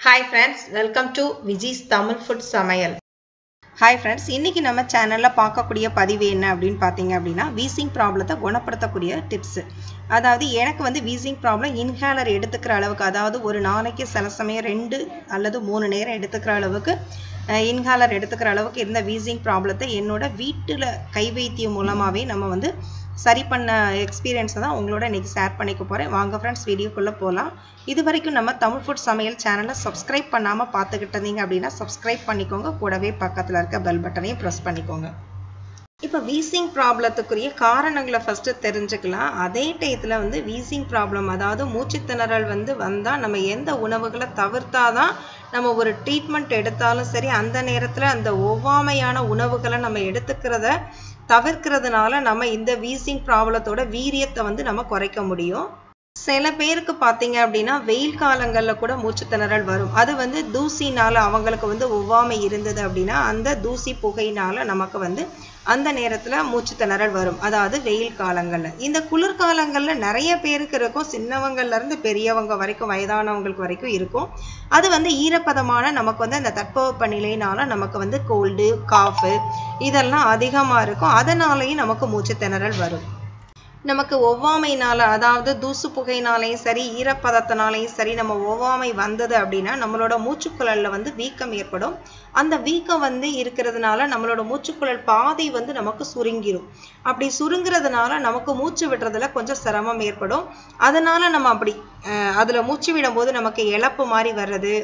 hi friends welcome to Viji's Tamil food சமையல் hi friends இன்னைக்கு நம்ம சேனலில் பார்க்கக்கூடிய பதிவு என்ன அப்படின்னு பார்த்தீங்க அப்படின்னா வீசிங் ப்ராப்ளத்தை குணப்படுத்தக்கூடிய டிப்ஸு அதாவது எனக்கு வந்து வீசிங் ப்ராப்ளம் இன்ஹேலர் எடுத்துக்கிற அளவுக்கு அதாவது ஒரு நாளைக்கு சில சமயம் ரெண்டு அல்லது மூணு நேரம் எடுத்துக்கிற அளவுக்கு இன்ஹேலர் எடுத்துக்கிற அளவுக்கு இருந்த வீசிங் ப்ராப்ளத்தை என்னோட வீட்டில் கை வைத்தியம் மூலமாகவே நம்ம வந்து சரி பண்ண எக்ஸ்பீரியன்ஸை தான் உங்களோட இன்றைக்கி ஷேர் பண்ணிக்க போகிறேன் வாங்க ஃப்ரெண்ட்ஸ் வீடியோக்குள்ளே போகலாம் இது வரைக்கும் நம்ம தமிழ் ஃபுட் சமையல் சேனலை சப்ஸ்கிரைப் பண்ணாமல் பார்த்துக்கிட்டு இருந்தீங்க அப்படின்னா சப்ஸ்கிரைப் பண்ணிக்கோங்க கூடவே பக்கத்தில் இருக்க பெல் பட்டனையும் ப்ரெஸ் பண்ணிக்கோங்க இப்போ வீசிங் ப்ராப்ளத்துக்குரிய காரணங்களை ஃபஸ்ட்டு தெரிஞ்சுக்கலாம் அதே டயத்தில் வந்து வீசிங் ப்ராப்ளம் அதாவது மூச்சுத்திணறல் வந்து வந்தால் நம்ம எந்த உணவுகளை தவிர்த்தாதான் நம்ம ஒரு ட்ரீட்மெண்ட் எடுத்தாலும் சரி அந்த நேரத்தில் அந்த ஒவ்வாமையான உணவுகளை நம்ம எடுத்துக்கிறத தவிர்க்கிறதுனால நம்ம இந்த வீசிங் ப்ராப்ளத்தோட வீரியத்தை வந்து நம்ம குறைக்க முடியும் சில பேருக்கு பார்த்தீங்க அப்படின்னா வெயில் காலங்களில் கூட மூச்சு திணறல் வரும் அது வந்து தூசினால அவங்களுக்கு வந்து ஒவ்வாமை இருந்தது அப்படின்னா அந்த தூசி புகையினால நமக்கு வந்து அந்த நேரத்தில் மூச்சு திணறல் வரும் அதாவது வெயில் காலங்களில் இந்த குளிர்காலங்களில் நிறைய பேருக்கு இருக்கும் சின்னவங்கள்லேருந்து பெரியவங்க வரைக்கும் வயதானவங்களுக்கு வரைக்கும் இருக்கும் அது வந்து ஈரப்பதமான நமக்கு வந்து அந்த தட்பவெப்ப நிலையினால நமக்கு வந்து கோல்டு காஃபு இதெல்லாம் அதிகமாக இருக்கும் அதனாலேயும் நமக்கு மூச்சு திணறல் வரும் நமக்கு ஒவ்வாமைனால அதாவது தூசு புகையினாலையும் சரி ஈரப்பதத்தினாலையும் சரி நம்ம ஒவ்வாமை வந்தது அப்படின்னா நம்மளோட மூச்சுக்குழல்ல வந்து வீக்கம் ஏற்படும் அந்த வீக்கம் வந்து இருக்கிறதுனால நம்மளோட மூச்சுக்குழல் பாதை வந்து நமக்கு சுருங்கிரும் அப்படி சுருங்கிறதுனால நமக்கு மூச்சு விடுறதுல கொஞ்சம் சிரமம் ஏற்படும் அதனால நம்ம அப்படி அதுல மூச்சு விடும்போது நமக்கு இழப்பு மாதிரி வர்றது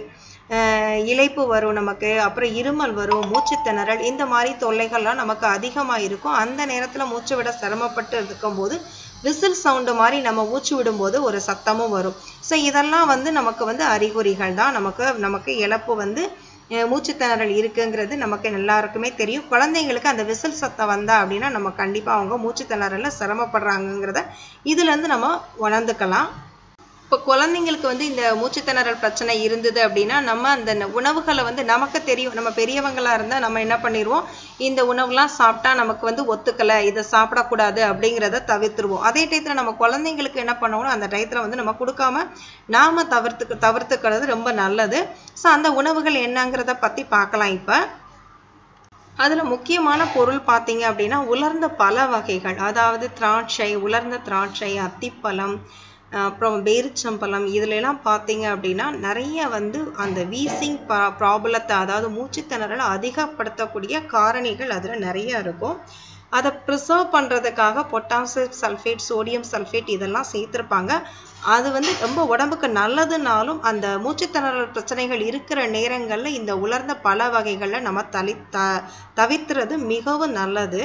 இழைப்பு வரும் நமக்கு அப்புறம் இருமல் வரும் மூச்சு திணறல் இந்த மாதிரி தொல்லைகள்லாம் நமக்கு அதிகமாக இருக்கும் அந்த நேரத்தில் மூச்சு விட சிரமப்பட்டு இருக்கும்போது விசில் சவுண்டு மாதிரி நம்ம மூச்சு விடும்போது ஒரு சத்தமும் வரும் ஸோ இதெல்லாம் வந்து நமக்கு வந்து அறிகுறிகள் தான் நமக்கு நமக்கு இழப்பு வந்து மூச்சு திணறல் இருக்குங்கிறது நமக்கு எல்லாருக்குமே தெரியும் குழந்தைங்களுக்கு அந்த விசில் சத்தம் வந்தா அப்படின்னா நம்ம கண்டிப்பாக அவங்க மூச்சு திணறலில் சிரமப்படுறாங்கங்கிறத இதுலேருந்து நம்ம உணர்ந்துக்கலாம் இப்போ குழந்தைங்களுக்கு வந்து இந்த மூச்சு திணறல் பிரச்சனை இருந்தது அப்படின்னா நம்ம அந்த உணவுகளை வந்து நமக்கு தெரியும் நம்ம பெரியவங்களா இருந்தால் நம்ம என்ன பண்ணிடுவோம் இந்த உணவுலாம் சாப்பிட்டா நமக்கு வந்து ஒத்துக்கலை இதை சாப்பிடக்கூடாது அப்படிங்கிறத தவிர்த்துருவோம் அதே டயத்தில் நம்ம குழந்தைங்களுக்கு என்ன பண்ணுவோம் அந்த டயத்தில் வந்து நம்ம கொடுக்காம நாம தவிர்த்துக்கு தவிர்த்துக்கிறது ரொம்ப நல்லது ஸோ அந்த உணவுகள் என்னங்கிறத பற்றி பார்க்கலாம் இப்போ அதில் முக்கியமான பொருள் பார்த்தீங்க அப்படின்னா உலர்ந்த பல வகைகள் அதாவது திராட்சை உலர்ந்த திராட்சை அத்திப்பழம் அப்புறம் பேரிச்சம்பழம் இதுலலாம் பார்த்தீங்க அப்படின்னா நிறைய வந்து அந்த வீசிங் ப்ராப்ளத்தை அதாவது மூச்சுத்திணறலை அதிகப்படுத்தக்கூடிய காரணிகள் அதில் நிறைய இருக்கும் அதை ப்ரிசர்வ் பண்ணுறதுக்காக பொட்டாசியம் சல்ஃபேட் சோடியம் சல்ஃபேட் இதெல்லாம் சேர்த்துருப்பாங்க அது வந்து ரொம்ப உடம்புக்கு நல்லதுனாலும் அந்த மூச்சுத்திணறல் பிரச்சனைகள் இருக்கிற நேரங்களில் இந்த உலர்ந்த பல வகைகளில் நம்ம தளி த தவிர்த்துறது மிகவும் நல்லது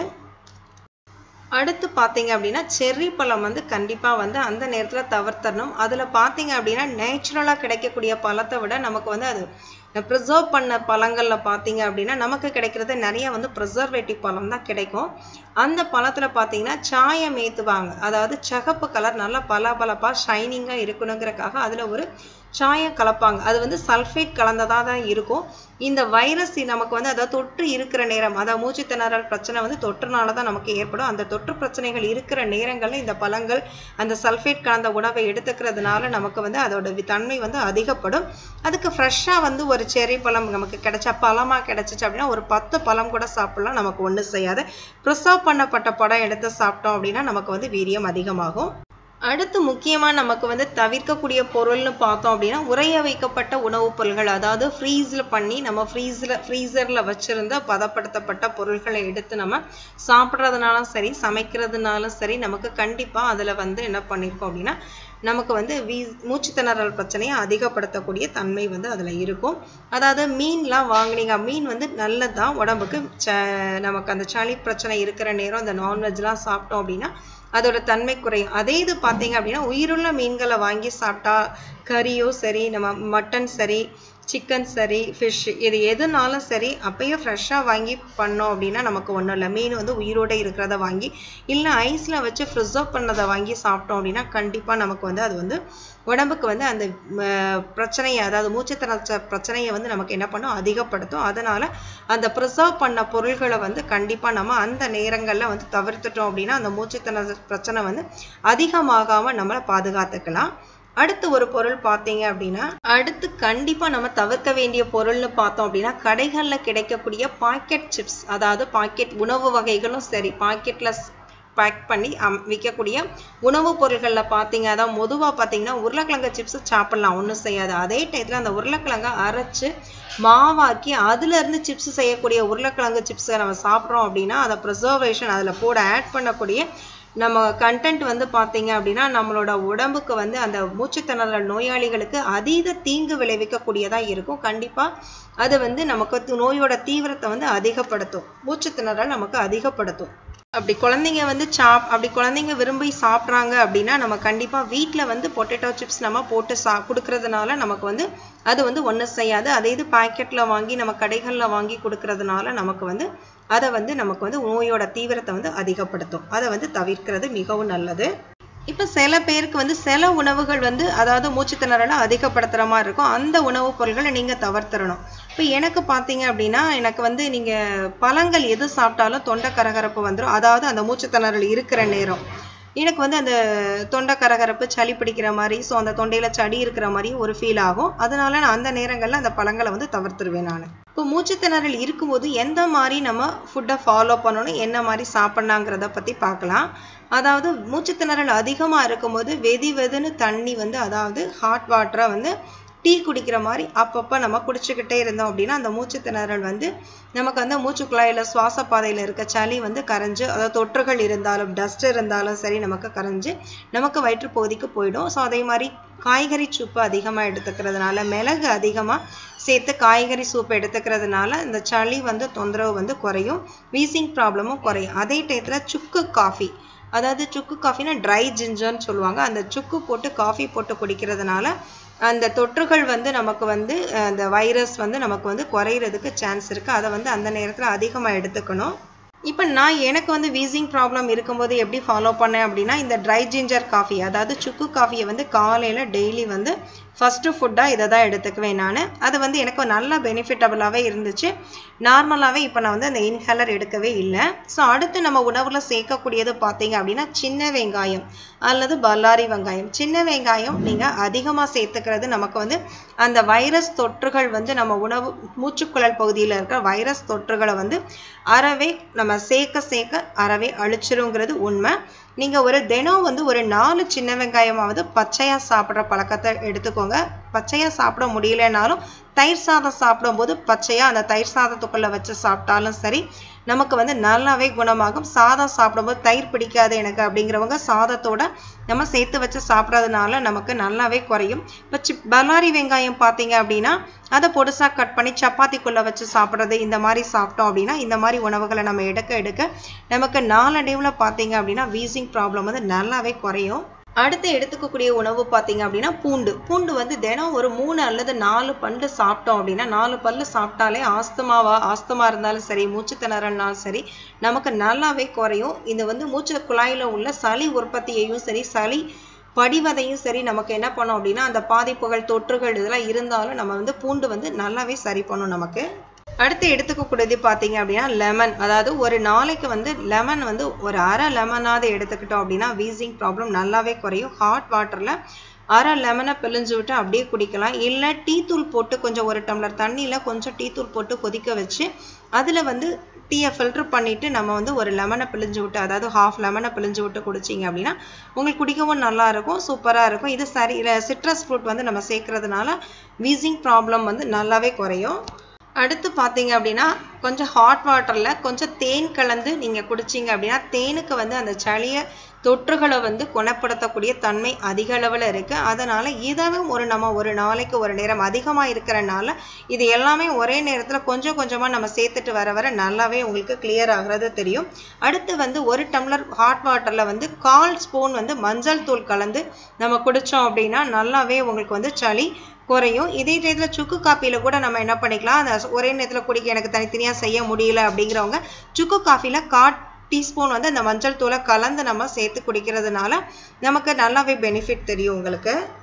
அடுத்து பார்த்தீங்க அப்படின்னா செர்ரி பழம் வந்து கண்டிப்பாக வந்து அந்த நேரத்தில் தவிர்த்தரணும் அதில் பார்த்தீங்க அப்படின்னா நேச்சுரலாக கிடைக்கக்கூடிய பழத்தை விட நமக்கு வந்து அது ப்ரிசர்வ் பண்ண பழங்களில் பார்த்தீங்க அப்படின்னா நமக்கு கிடைக்கிறது நிறைய வந்து ப்ரிசர்வேட்டிவ் பழம் தான் கிடைக்கும் அந்த பழத்தில் பார்த்தீங்கன்னா சாயம் ஏற்றுவாங்க அதாவது சகப்பு கலர் நல்லா பல பலப்பாக ஷைனிங்காக இருக்கணுங்கிறக்காக அதில் ஒரு சாயம் கலப்பாங்க அது வந்து சல்ஃபேட் கலந்ததாக தான் இருக்கும் இந்த வைரஸ் நமக்கு வந்து அதாவது தொற்று இருக்கிற நேரம் அதாவது மூச்சு திணறல் பிரச்சனை வந்து தொற்றுனால தான் நமக்கு ஏற்படும் அந்த தொற்று பிரச்சனைகள் இருக்கிற நேரங்களில் இந்த பழங்கள் அந்த சல்ஃபேட் கலந்த உணவை எடுத்துக்கிறதுனால நமக்கு வந்து அதோட தன்மை வந்து அதிகப்படும் அதுக்கு ஃப்ரெஷ்ஷாக வந்து ஒரு செரி பழம் நமக்கு கிடைச்சா பழமாக கிடைச்சிச்சு அப்படின்னா ஒரு பத்து பழம் கூட சாப்பிடலாம் நமக்கு ஒன்றும் செய்யாது ப்ரிசர்வ் பண்ணப்பட்ட படம் எடுத்து சாப்பிட்டோம் அப்படின்னா நமக்கு வந்து வீரியம் அதிகமாகும் அடுத்து முக்கியமாக நமக்கு வந்து தவிர்க்கக்கூடிய பொருள்னு பார்த்தோம் அப்படின்னா உறைய வைக்கப்பட்ட உணவுப் பொருள்கள் அதாவது ஃப்ரீஸில் பண்ணி நம்ம ஃப்ரீஸில் ஃப்ரீசரில் வச்சுருந்த பதப்படுத்தப்பட்ட பொருட்களை எடுத்து நம்ம சாப்பிட்றதுனாலும் சரி சமைக்கிறதுனாலும் சரி நமக்கு கண்டிப்பாக அதில் வந்து என்ன பண்ணியிருக்கோம் அப்படின்னா நமக்கு வந்து வீ மூச்சு திணறல் பிரச்சனையை அதிகப்படுத்தக்கூடிய தன்மை வந்து அதில் இருக்கும் அதாவது மீன்லாம் வாங்கினீங்க மீன் வந்து நல்லது தான் உடம்புக்கு ச நமக்கு அந்த சளி பிரச்சனை இருக்கிற நேரம் அந்த நான்வெஜ்லாம் சாப்பிட்டோம் அப்படின்னா அதோட தன்மை குறையும் அதே இது பார்த்தீங்க அப்படின்னா உயிருள்ள மீன்களை வாங்கி சாப்பிட்டா கறியோ சரி நம்ம மட்டன் சரி சிக்கன் சரி ஃபிஷ் இது எதுனாலும் சரி அப்பயே ஃப்ரெஷ்ஷாக வாங்கி பண்ணோம் அப்படின்னா நமக்கு ஒன்றும் இல்லை மீன் வந்து உயிரோடு இருக்கிறத வாங்கி இல்லை ஐஸில் வச்சு ப்ரிசர்வ் பண்ணதை வாங்கி சாப்பிட்டோம் அப்படின்னா கண்டிப்பாக நமக்கு வந்து அது வந்து உடம்புக்கு வந்து அந்த பிரச்சனையை அதாவது மூச்சுத்திணறல் பிரச்சனையை வந்து நமக்கு என்ன பண்ணும் அதிகப்படுத்தும் அதனால் அந்த ப்ரிசர்வ் பண்ண பொருள்களை வந்து கண்டிப்பாக நம்ம அந்த நேரங்களில் வந்து தவிர்த்துட்டோம் அப்படின்னா அந்த மூச்சுத்திணறல் பிரச்சனை வந்து அதிகமாகாமல் நம்மளை பாதுகாத்துக்கலாம் அடுத்து ஒரு பொருள் பார்த்தீங்க அப்படின்னா அடுத்து கண்டிப்பா நம்ம தவிர்க்க வேண்டிய பொருள்னு பார்த்தோம் அப்படின்னா கடைகள்ல கிடைக்கக்கூடிய பாக்கெட் சிப்ஸ் அதாவது பாக்கெட் உணவு வகைகளும் சரி பாக்கெட்ல பேக் பண்ணி அம் விற்கக்கூடிய உணவுப் பொருட்களில் பார்த்தீங்க அதான் பொதுவாக பார்த்தீங்கன்னா உருளைக்கிழங்கு சிப்ஸ் சாப்பிடலாம் ஒன்றும் செய்யாது அதே டயத்தில் அந்த உருளைக்கிழங்கை அரைச்சு மாவாக்கி அதுலேருந்து சிப்ஸ் செய்யக்கூடிய உருளைக்கிழங்கு சிப்ஸை நம்ம சாப்பிட்றோம் அப்படின்னா அதை ப்ரிசர்வேஷன் அதில் கூட ஆட் பண்ணக்கூடிய நம்ம கண்டென்ட் வந்து பார்த்தீங்க அப்படின்னா நம்மளோட உடம்புக்கு வந்து அந்த மூச்சுத்திணறல் நோயாளிகளுக்கு அதீத தீங்கு விளைவிக்கக்கூடியதாக இருக்கும் கண்டிப்பாக அது வந்து நமக்கு நோயோட தீவிரத்தை வந்து அதிகப்படுத்தும் மூச்சுத்திணறல் நமக்கு அதிகப்படுத்தும் அப்படி குழந்தைங்க வந்து சாப் அப்படி குழந்தைங்க விரும்பி சாப்பிட்றாங்க அப்படின்னா நம்ம கண்டிப்பாக வீட்டில் வந்து பொட்டேட்டோ சிப்ஸ் நம்ம போட்டு சா கொடுக்கறதுனால நமக்கு வந்து அது வந்து ஒன்றும் செய்யாது அதே இது பாக்கெட்டில் வாங்கி நம்ம கடைகளில் வாங்கி கொடுக்கறதுனால நமக்கு வந்து அதை வந்து நமக்கு வந்து நோயோட தீவிரத்தை வந்து அதிகப்படுத்தும் அதை வந்து தவிர்க்கிறது மிகவும் நல்லது இப்போ சில பேருக்கு வந்து சில உணவுகள் வந்து அதாவது மூச்சு திணறலை அதிகப்படுத்துகிற மாதிரி இருக்கும் அந்த உணவுப் பொருட்களை நீங்கள் தவிர்த்திடணும் இப்போ எனக்கு பார்த்தீங்க அப்படின்னா எனக்கு வந்து நீங்கள் பழங்கள் எது சாப்பிட்டாலும் தொண்டை கரகரப்பு வந்துடும் அதாவது அந்த மூச்சு திணறல் இருக்கிற நேரம் எனக்கு வந்து அந்த தொண்டை கரகரப்பு சளி பிடிக்கிற மாதிரி ஸோ அந்த தொண்டையில் சளி இருக்கிற மாதிரி ஒரு ஃபீல் ஆகும் அதனால நான் அந்த நேரங்களில் அந்த பழங்களை வந்து தவிர்த்துருவேன் நான் இப்போ மூச்சு திணறல் இருக்கும்போது எந்த மாதிரி நம்ம ஃபுட்டை ஃபாலோ பண்ணணும் என்ன மாதிரி சாப்பிட்லாங்கிறத பற்றி பார்க்கலாம் அதாவது மூச்சு திணறல் அதிகமாக இருக்கும்போது வெதி வெதுன்னு தண்ணி வந்து அதாவது ஹாட் வாட்டரை வந்து டீ குடிக்கிற மாதிரி அப்பப்போ நம்ம குடிச்சுக்கிட்டே இருந்தோம் அப்படின்னா அந்த மூச்சு திணறல் வந்து நமக்கு வந்து மூச்சு குழாயில் சுவாச பாதையில் இருக்க சளி வந்து கரைஞ்சு அதாவது தொற்றுகள் இருந்தாலும் டஸ்ட் இருந்தாலும் சரி நமக்கு கரைஞ்சு நமக்கு வயிற்றுப்பகுதிக்கு போயிடும் ஸோ அதே மாதிரி காய்கறி சூப்பு அதிகமாக எடுத்துக்கிறதுனால மிளகு அதிகமாக சேர்த்து காய்கறி சூப் எடுத்துக்கிறதுனால இந்த சளி வந்து தொந்தரவு வந்து குறையும் வீசிங் ப்ராப்ளமும் குறையும் அதே டயத்தில் சுக்கு காஃபி அதாவது சுக்கு காஃபினா ட்ரை ஜிஞ்சர்னு சொல்லுவாங்க அந்த சுக்கு போட்டு காஃபி போட்டு குடிக்கிறதுனால அந்த தொற்றுகள் வந்து நமக்கு வந்து அந்த வைரஸ் வந்து நமக்கு வந்து குறையிறதுக்கு சான்ஸ் இருக்குது அதை வந்து அந்த நேரத்தில் அதிகமாக எடுத்துக்கணும் இப்போ நான் எனக்கு வந்து வீசிங் ப்ராப்ளம் இருக்கும்போது எப்படி ஃபாலோ பண்ணேன் அப்படின்னா இந்த ட்ரை ஜிஞ்சர் காஃபி அதாவது சுக்கு காஃபியை வந்து காலையில் டெய்லி வந்து ஃபஸ்ட்டு ஃபுட்டாக இதை தான் எடுத்துக்குவேன் நான் அது வந்து எனக்கு நல்ல பெனிஃபிட்டபுளாகவே இருந்துச்சு நார்மலாகவே இப்போ நான் வந்து அந்த இன்ஹேலர் எடுக்கவே இல்லை ஸோ அடுத்து நம்ம உணவில் சேர்க்கக்கூடியது பார்த்தீங்க அப்படின்னா சின்ன வெங்காயம் அல்லது பல்லாரி வெங்காயம் சின்ன வெங்காயம் நீங்கள் அதிகமாக சேர்த்துக்கிறது நமக்கு வந்து அந்த வைரஸ் தொற்றுகள் வந்து நம்ம உணவு மூச்சுக்குழல் பகுதியில் இருக்கிற வைரஸ் தொற்றுகளை வந்து அறவே நம்ம சேர்க்க சேர்க்க அறவே அழிச்சிருங்கிறது உண்மை நீங்கள் ஒரு தினம் வந்து ஒரு நாலு சின்ன வெங்காயமாவது பச்சையாக சாப்பிட்ற பழக்கத்தை எடுத்துக்கோங்க பச்சையாக சாப்பிட முடியலனாலும் தயிர் சாதம் சாப்பிடும்போது பச்சையாக அந்த தயிர் சாதத்துக்குள்ளே வச்சு சாப்பிட்டாலும் சரி நமக்கு வந்து நல்லாவே குணமாகும் சாதம் சாப்பிடும்போது தயிர் பிடிக்காது எனக்கு அப்படிங்கிறவங்க சாதத்தோட நம்ம சேர்த்து வச்சு சாப்பிட்றதுனால நமக்கு நல்லாவே குறையும் இப்போ சி பல்லாரி வெங்காயம் பார்த்தீங்க அப்படின்னா அதை பொடுசாக கட் பண்ணி சப்பாத்திக்குள்ளே வச்சு சாப்பிட்றது இந்த மாதிரி சாப்பிட்டோம் அப்படின்னா இந்த மாதிரி உணவுகளை நம்ம எடுக்க எடுக்க நமக்கு நாளடைவில் பார்த்தீங்க அப்படின்னா வீசிங் ப்ராப்ளம் வந்து நல்லாவே குறையும் அடுத்து எடுத்துக்கக்கூடிய உணவு பார்த்தீங்க அப்படின்னா பூண்டு பூண்டு வந்து தினம் ஒரு மூணு அல்லது நாலு பல்லு சாப்பிட்டோம் அப்படின்னா நாலு பல்லு சாப்பிட்டாலே ஆஸ்துமாவா ஆஸ்துமா இருந்தாலும் சரி மூச்சு திணறல்னாலும் சரி நமக்கு நல்லாவே குறையும் இது வந்து மூச்சு குழாயில் உள்ள சளி உற்பத்தியையும் சரி சளி படிவதையும் சரி நமக்கு என்ன பண்ணோம் அப்படின்னா அந்த பாதிப்புகள் தொற்றுகள் இதெல்லாம் இருந்தாலும் நம்ம வந்து பூண்டு வந்து நல்லாவே சரி பண்ணும் நமக்கு அடுத்து எடுத்துக்கக்கூடியது பார்த்தீங்க அப்படின்னா லெமன் அதாவது ஒரு நாளைக்கு வந்து லெமன் வந்து ஒரு அரை லெமனாவது எடுத்துக்கிட்டோம் அப்படின்னா வீசிங் ப்ராப்ளம் நல்லாவே குறையும் ஹாட் வாட்டரில் அரை லெமனை பிழிஞ்சு விட்டு அப்படியே குடிக்கலாம் இல்லை டீ தூள் போட்டு கொஞ்சம் ஒரு டம்ளர் தண்ணியில் கொஞ்சம் டீ தூள் போட்டு கொதிக்க வச்சு அதில் வந்து டீயை ஃபில்டர் பண்ணிவிட்டு நம்ம வந்து ஒரு லெமனை பிழிஞ்சு விட்டு அதாவது ஹாஃப் லெமனை பிழிஞ்சு விட்டு குடிச்சிங்க அப்படின்னா உங்களுக்கு குடிக்கவும் நல்லா இருக்கும் சூப்பராக இருக்கும் இது சரி சிட்ரஸ் ஃப்ரூட் வந்து நம்ம சேர்க்கறதுனால வீசிங் ப்ராப்ளம் வந்து நல்லாவே குறையும் அடுத்து பார்த்தீங்க அப்படின்னா கொஞ்சம் ஹாட் வாட்டரில் கொஞ்சம் தேன் கலந்து நீங்கள் குடிச்சிங்க அப்படின்னா தேனுக்கு வந்து அந்த சளியை தொற்றுகளை வந்து குணப்படுத்தக்கூடிய தன்மை அதிக அளவில் இருக்குது அதனால் இதுவும் ஒரு நம்ம ஒரு நாளைக்கு ஒரு நேரம் அதிகமாக இருக்கிறனால இது எல்லாமே ஒரே நேரத்தில் கொஞ்சம் கொஞ்சமாக நம்ம சேர்த்துட்டு வர வர நல்லாவே உங்களுக்கு கிளியர் ஆகிறது தெரியும் அடுத்து வந்து ஒரு டம்ளர் ஹாட் வாட்டரில் வந்து கால் ஸ்பூன் வந்து மஞ்சள் தூள் கலந்து நம்ம குடித்தோம் அப்படின்னா நல்லாவே உங்களுக்கு வந்து சளி குறையும் இதே நேரத்தில் சுக்கு காப்பியில் கூட நம்ம என்ன பண்ணிக்கலாம் அந்த ஒரே நேரத்தில் குடிக்க எனக்கு தனித்தனியாக செய்ய முடியல அப்படிங்கிறவங்க சுக்கு காஃபியில் காட் டீஸ்பூன் வந்து அந்த மஞ்சள் தூளை கலந்து நம்ம சேர்த்து குடிக்கிறதுனால நமக்கு நல்லாவே பெனிஃபிட் தெரியும் உங்களுக்கு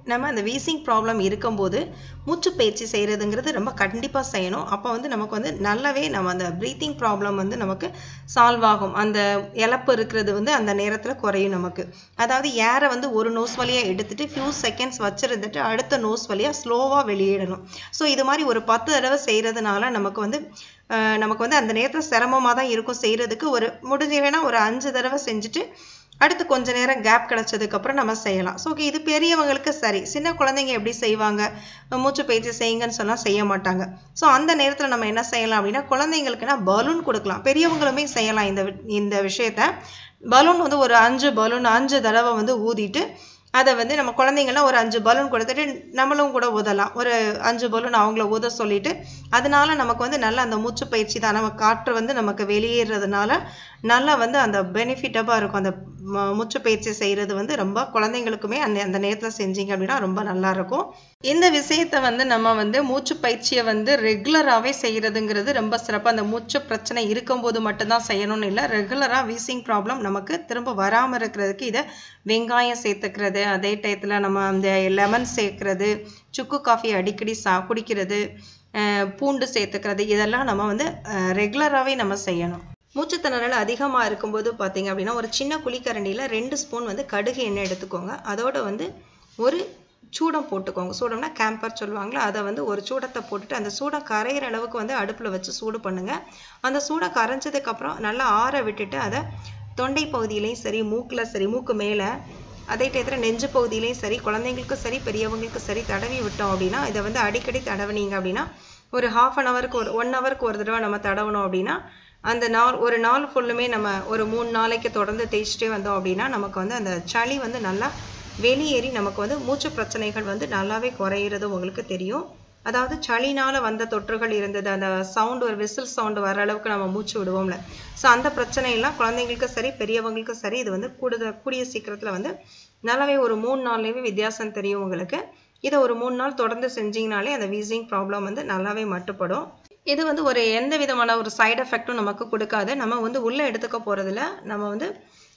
நம்ம அந்த வீசிங் ப்ராப்ளம் இருக்கும்போது மூச்சு பயிற்சி செய்கிறதுங்கிறது ரொம்ப கண்டிப்பாக செய்யணும் அப்போ வந்து நமக்கு வந்து நல்லாவே நம்ம அந்த ப்ரீத்திங் ப்ராப்ளம் வந்து நமக்கு சால்வ் ஆகும் அந்த இழப்பு இருக்கிறது வந்து அந்த நேரத்தில் குறையும் நமக்கு அதாவது ஏரை வந்து ஒரு நோஸ் வழியாக எடுத்துட்டு ஃபியூ செகண்ட்ஸ் வச்சுருந்துட்டு அடுத்த நோஸ் வழியாக ஸ்லோவாக வெளியிடணும் ஸோ இது மாதிரி ஒரு பத்து தடவை செய்கிறதுனால நமக்கு வந்து நமக்கு வந்து அந்த நேரத்தில் சிரமமாக தான் இருக்கும் செய்கிறதுக்கு ஒரு முடிஞ்சதுன்னா ஒரு அஞ்சு தடவை செஞ்சுட்டு அடுத்து கொஞ்ச நேரம் கேப் கிடச்சதுக்கப்புறம் நம்ம செய்யலாம் ஸோ இது பெரியவங்களுக்கு சரி சின்ன குழந்தைங்க எப்படி செய்வாங்க மூச்சு பயிற்சி செய்யுங்கன்னு சொன்னால் செய்ய மாட்டாங்க ஸோ அந்த நேரத்தில் நம்ம என்ன செய்யலாம் அப்படின்னா குழந்தைங்களுக்குனா பலூன் கொடுக்கலாம் பெரியவங்களுமே செய்யலாம் இந்த இந்த விஷயத்த பலூன் வந்து ஒரு அஞ்சு பலூன் அஞ்சு தடவை வந்து ஊதிட்டு அதை வந்து நம்ம குழந்தைங்களாம் ஒரு அஞ்சு பலூன் கொடுத்துட்டு நம்மளும் கூட ஊதலாம் ஒரு அஞ்சு பலூன் அவங்கள ஊத சொல்லிட்டு அதனால நமக்கு வந்து நல்ல அந்த மூச்சு பயிற்சி தான் நம்ம காற்று வந்து நமக்கு வெளியேறதுனால நல்லா வந்து அந்த பெனிஃபிட்டபாக இருக்கும் அந்த மூச்சு பயிற்சி செய்கிறது வந்து ரொம்ப குழந்தைங்களுக்குமே அந்த அந்த நேரத்தில் செஞ்சீங்க அப்படின்னா ரொம்ப நல்லா இருக்கும் இந்த விஷயத்தை வந்து நம்ம வந்து மூச்சு பயிற்சியை வந்து ரெகுலராகவே செய்கிறதுங்கிறது ரொம்ப சிறப்பாக அந்த மூச்சு பிரச்சனை இருக்கும்போது மட்டும்தான் செய்யணும்னு இல்லை ரெகுலராக வீசிங் ப்ராப்ளம் நமக்கு திரும்ப வராமல் இருக்கிறதுக்கு இதை வெங்காயம் சேர்த்துக்கிறது அதே டயத்தில் நம்ம அந்த லெமன் சேர்க்கறது சுக்கு காஃபி அடிக்கடி சா குடிக்கிறது பூண்டு சேர்த்துக்கிறது இதெல்லாம் நம்ம வந்து ரெகுலராகவே நம்ம செய்யணும் மூச்சுத்திணறல் அதிகமாக இருக்கும்போது பார்த்தீங்க அப்படின்னா ஒரு சின்ன குழிக்கரண்டியில் ரெண்டு ஸ்பூன் வந்து கடுகு எண்ணெய் எடுத்துக்கோங்க அதோட வந்து ஒரு சூடம் போட்டுக்கோங்க சூடம்னா கேம்பர் சொல்லுவாங்களா அதை வந்து ஒரு சூடத்தை போட்டுட்டு அந்த சூடம் கரையிற அளவுக்கு வந்து அடுப்பில் வச்சு சூடு பண்ணுங்க அந்த சூடம் கரைஞ்சதுக்கப்புறம் நல்லா ஆற விட்டுட்டு அதை தொண்டை பகுதியிலையும் சரி மூக்கில் சரி மூக்கு மேலே அதே டயத்தில் நெஞ்சு பகுதியிலையும் சரி குழந்தைங்களுக்கும் சரி பெரியவங்களுக்கும் சரி தடவி விட்டோம் அப்படின்னா இதை வந்து அடிக்கடி தடவினீங்க அப்படின்னா ஒரு ஹாஃப் அன் ஹவருக்கு ஒரு ஒன் ஹவருக்கு ஒரு தடவை நம்ம தடவணும் அப்படின்னா அந்த நாள் ஒரு நாள் ஃபுல்லுமே நம்ம ஒரு மூணு நாளைக்கு தொடர்ந்து தேய்ச்சிட்டே வந்தோம் அப்படின்னா நமக்கு வந்து அந்த சளி வந்து நல்லா வெளியேறி நமக்கு வந்து மூச்சு பிரச்சனைகள் வந்து நல்லாவே குறையிறது உங்களுக்கு தெரியும் அதாவது சளினால வந்த தொற்றுகள் இருந்தது அந்த சவுண்ட் ஒரு விசில் சவுண்ட் வர அளவுக்கு நம்ம மூச்சு விடுவோம்ல ஸோ அந்த பிரச்சனையெல்லாம் குழந்தைங்களுக்கும் சரி பெரியவங்களுக்கும் சரி இது வந்து கூடுதல் கூடிய சீக்கிரத்தில் வந்து நல்லாவே ஒரு மூணு நாள்லேயுமே வித்தியாசம் தெரியும் உங்களுக்கு இதை ஒரு மூணு நாள் தொடர்ந்து செஞ்சீங்கனாலே அந்த வீசிங் ப்ராப்ளம் வந்து நல்லாவே மட்டுப்படும் இது வந்து ஒரு எந்த விதமான ஒரு சைடு எஃபெக்ட்டும் நமக்கு கொடுக்காது நம்ம வந்து உள்ளே எடுத்துக்க போகிறதில்ல நம்ம வந்து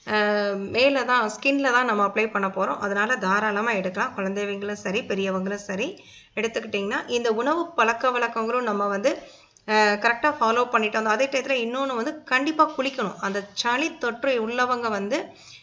மேலே தான் ஸ்கின்ல தான் நம்ம அப்ளை பண்ண போகிறோம் அதனால் தாராளமாக எடுக்கலாம் குழந்தைங்களும் சரி பெரியவங்களும் சரி எடுத்துக்கிட்டிங்கன்னா இந்த உணவு பழக்க வழக்கங்களும் நம்ம வந்து கரெக்டாக ஃபாலோ பண்ணிட்டு வந்தோம் அதே டயத்தில் இன்னொன்று வந்து கண்டிப்பாக குளிக்கணும் அந்த சளி தொற்று உள்ளவங்க வந்து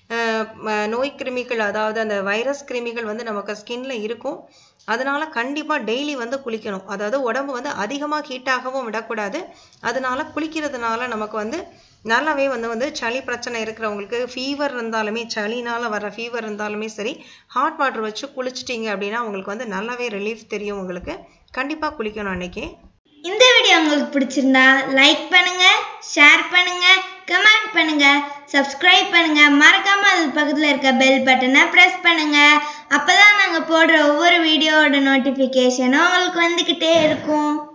நோய் கிருமிகள் அதாவது அந்த வைரஸ் கிருமிகள் வந்து நமக்கு ஸ்கின்ல இருக்கும் அதனால கண்டிப்பாக டெய்லி வந்து குளிக்கணும் அதாவது உடம்பு வந்து அதிகமாக ஹீட்டாகவும் விடக்கூடாது அதனால குளிக்கிறதுனால நமக்கு வந்து நல்லாவே வந்து வந்து சளி பிரச்சனை இருக்கிறவங்களுக்கு ஃபீவர் இருந்தாலுமே சளினால வர ஃபீவர் இருந்தாலுமே சரி ஹாட் வாட்டர் வச்சு குளிச்சிட்டிங்க அப்படின்னா உங்களுக்கு வந்து நல்லாவே ரிலீஃப் தெரியும் உங்களுக்கு கண்டிப்பாக குளிக்கணும் அன்னைக்கு இந்த வீடியோ உங்களுக்கு பிடிச்சிருந்தா லைக் பண்ணுங்க ஷேர் பண்ணுங்க கமெண்ட் பண்ணுங்க சப்ஸ்கிரைப் பண்ணுங்க மறக்காம அது பக்கத்தில் இருக்க பெல் பட்டனை ப்ரெஸ் பண்ணுங்க அப்பதான் நாங்கள் போடுற ஒவ்வொரு வீடியோவோட நோட்டிஃபிகேஷனும் உங்களுக்கு வந்துக்கிட்டே இருக்கும்